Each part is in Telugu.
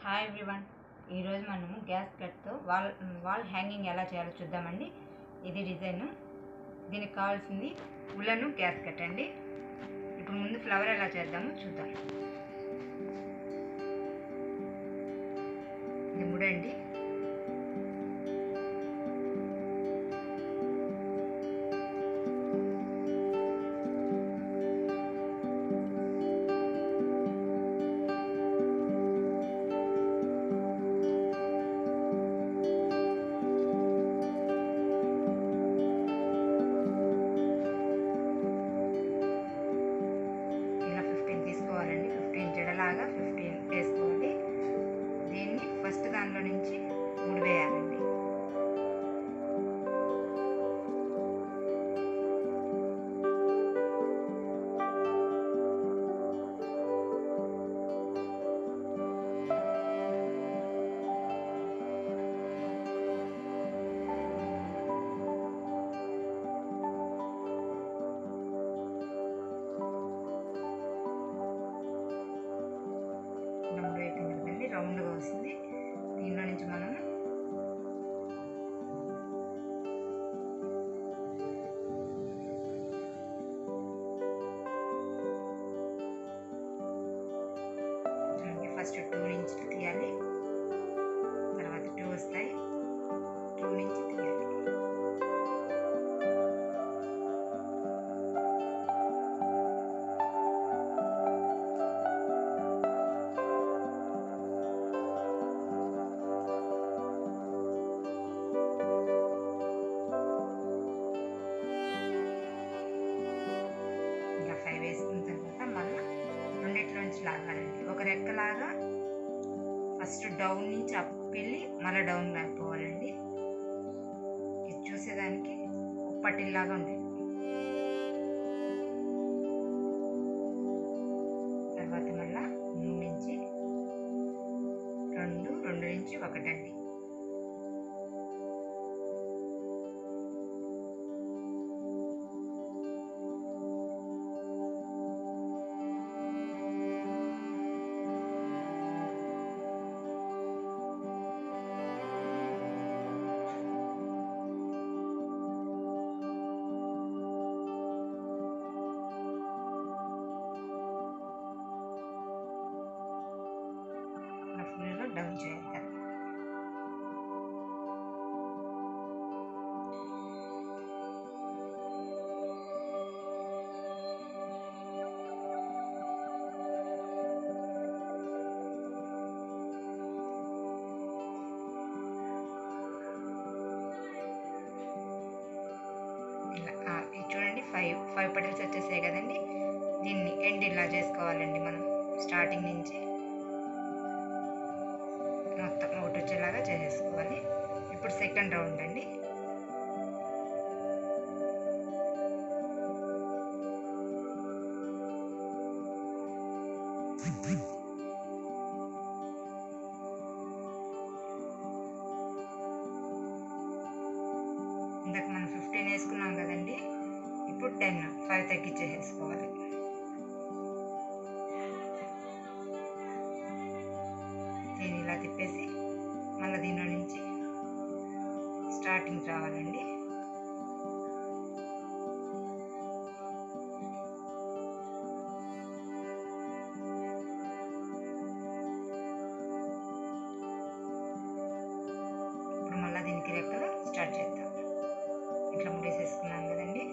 హాయ్ ఎవ్రీవన్ ఈరోజు మనము గ్యాస్ కట్తో వాల్ వాల్ హ్యాంగింగ్ ఎలా చేయాలో చూద్దామండి ఇది డిజైన్ దీనికి కావాల్సింది ఉలను గ్యాస్ కట్ అండి ఇప్పుడు ముందు ఫ్లవర్ ఎలా చేద్దామో చూద్దాం ఇది ముడండి ఇలా ఫిఫ్టీన్ తీసుకోవాలండి ఫిఫ్టీన్ జడలాగా ఫిఫ్టీన్ వేసుకోవాలి దీన్ని ఫస్ట్ దానిలో నుంచి మూడు వేయాలండి రౌండ్ అయిపోయింది కదండి రౌండ్గా వస్తుంది దీనిలో నుంచి మనం చూడండి ఫస్ట్ టూ నుంచి తీయాలి తర్వాత టూ వస్తాయి టూ నుంచి తీయాలి ఇంకా ఫైవ్ వేసుకున్న తర్వాత మళ్ళీ రెండిట్లోంచి లాగాలండి ఒక రెక్కలాగా ఫస్ట్ డౌన్ నుంచి అప్ వెళ్ళి మళ్ళీ డౌన్ లాగిపోవాలండి ఇది చూసేదానికి ఉప్పటిల్లాగా ఉంటుంది తర్వాత మళ్ళా మూడు నుంచి రెండు రెండు నుంచి ఒకటండి ఇలా ఫుల్గా డౌన్ చేయాలి ఇలా ఆ, ఇది చూడండి ఫైవ్ ఫైవ్ పటిల్స్ వచ్చేసాయి కదండి దీన్ని ఎండ్ ఇలా చేసుకోవాలండి మనం స్టార్టింగ్ నుంచి మొత్తం ఒకటి వచ్చేలాగా చేసేసుకోవాలి ఇప్పుడు సెకండ్ రౌండ్ అండి ఇందాక మనం ఫిఫ్టీన్ వేసుకున్నాం కదండి ఇప్పుడు టెన్ ఫైవ్ తగ్గించేసేసుకోవాలి దీన్ని ఇలా తిప్పేసి మళ్ళీ దీనిలో నుంచి స్టార్టింగ్ రావాలండి ఇప్పుడు మళ్ళీ దీనికి రెక్కలు స్టార్ట్ చేద్దాం ఇట్లా ముడేసేసుకున్నాం కదండి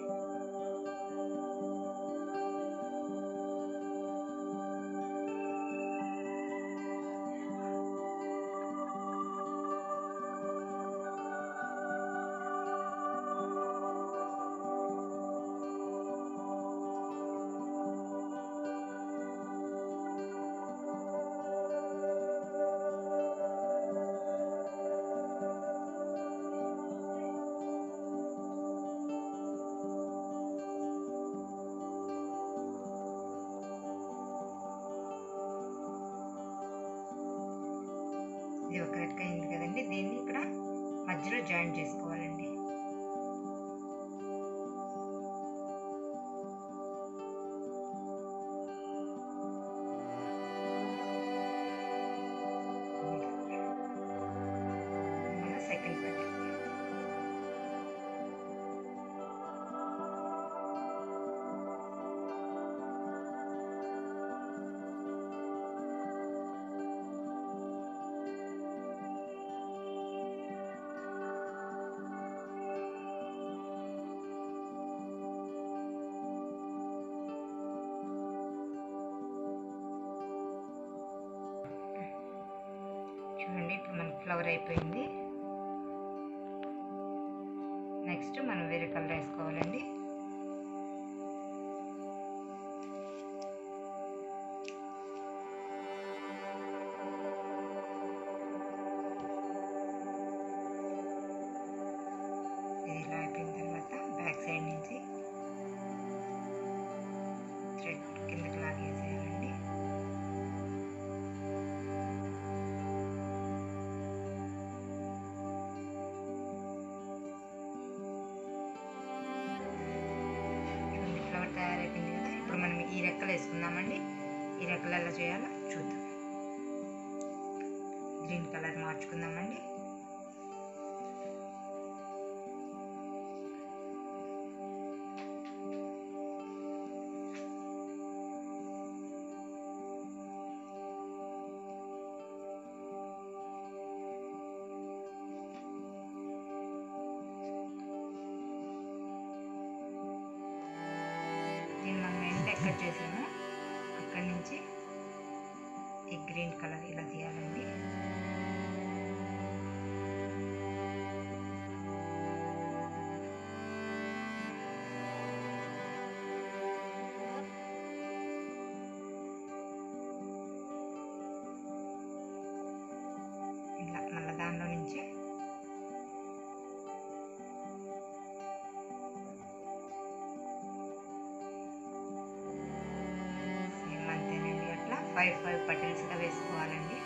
ఇది ఒక రెక్క అయింది కదండి దీన్ని ఇక్కడ మధ్యలో జాయిన్ చేసుకోవాలండి చూడండి ఇప్పుడు మనకి ఫ్లవర్ అయిపోయింది నెక్స్ట్ మనం వేరే కలర్ వేసుకోవాలండి ఇది ఇలా అయిపోయిన తర్వాత బ్యాక్ సైడ్ నుంచి థ్రెడ్ కిందకి లాగేసేయాలండి చూడండి ఫ్లవర్ తయారైపోయింది కదా ఇప్పుడు మనం ఈ రెక్కలు వేసుకుందామండి ఈ రెక్కలు ఎలా చేయాలో చూద్దాం గ్రీన్ కలర్ మార్చుకుందామండి దీన్ని మనం ఎంత ఎక్కడ చేసామో అక్కడి నుంచి ఈ గ్రీన్ కలర్ ఇలా తీయాలండి ఇలా మళ్ళీ దానిలో నుంచి సేమ్ అంతేనండి అట్లా ఫైవ్ ఫైవ్ పటిల్స్గా వేసుకోవాలండి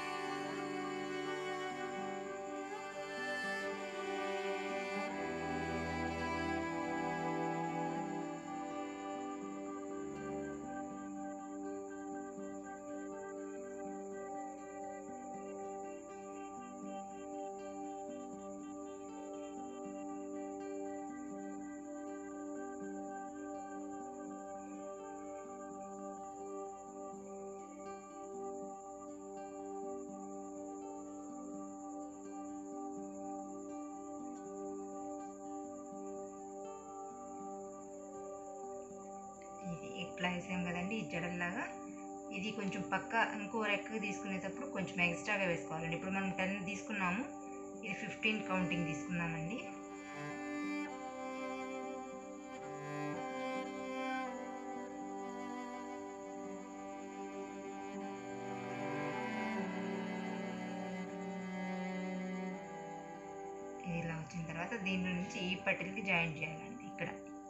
ఇది ఇట్లా వేసాం కదండి ఈ జడల్లాగా ఇది కొంచెం పక్క ఇంకో రెక్క తీసుకునేటప్పుడు కొంచెం ఎక్స్ట్రాగా వేసుకోవాలండి ఇప్పుడు మనం టెన్ తీసుకున్నాము ఇది ఫిఫ్టీన్ కౌంటింగ్ తీసుకున్నామండి ఇది ఇలా వచ్చిన తర్వాత దీనిలో నుంచి ఈ పట్టిల్కి జాయిన్ చేయాలండి ఇక్కడ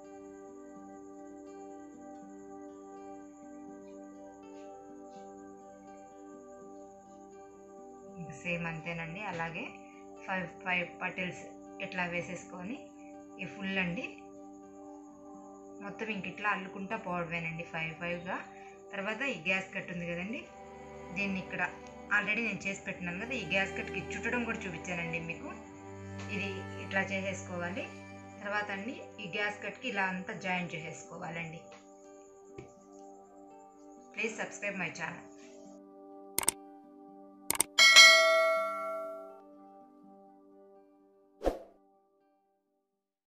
ఇంకా సేమ్ అంతేనండి అలాగే ఫైవ్ ఫైవ్ పటిల్స్ ఇట్లా వేసేసుకొని ఈ ఫుల్ అండి మొత్తం ఇంక ఇట్లా అల్లుకుంటా పోవడమేనండి ఫైవ్ ఫైవ్గా తర్వాత ఈ గ్యాస్ కట్ ఉంది కదండి దీన్ని ఇక్కడ ఆల్రెడీ నేను చేసి పెట్టినాను కదా ఈ గ్యాస్ కట్కి చుట్టడం కూడా చూపించానండి మీకు ఇది ఇట్లా చేసేసుకోవాలి తర్వాత అండి ఈ గ్యాస్ కట్కి ఇలా అంతా జాయిన్ చేసేసుకోవాలండి ప్లీజ్ సబ్స్క్రైబ్ మై ఛానల్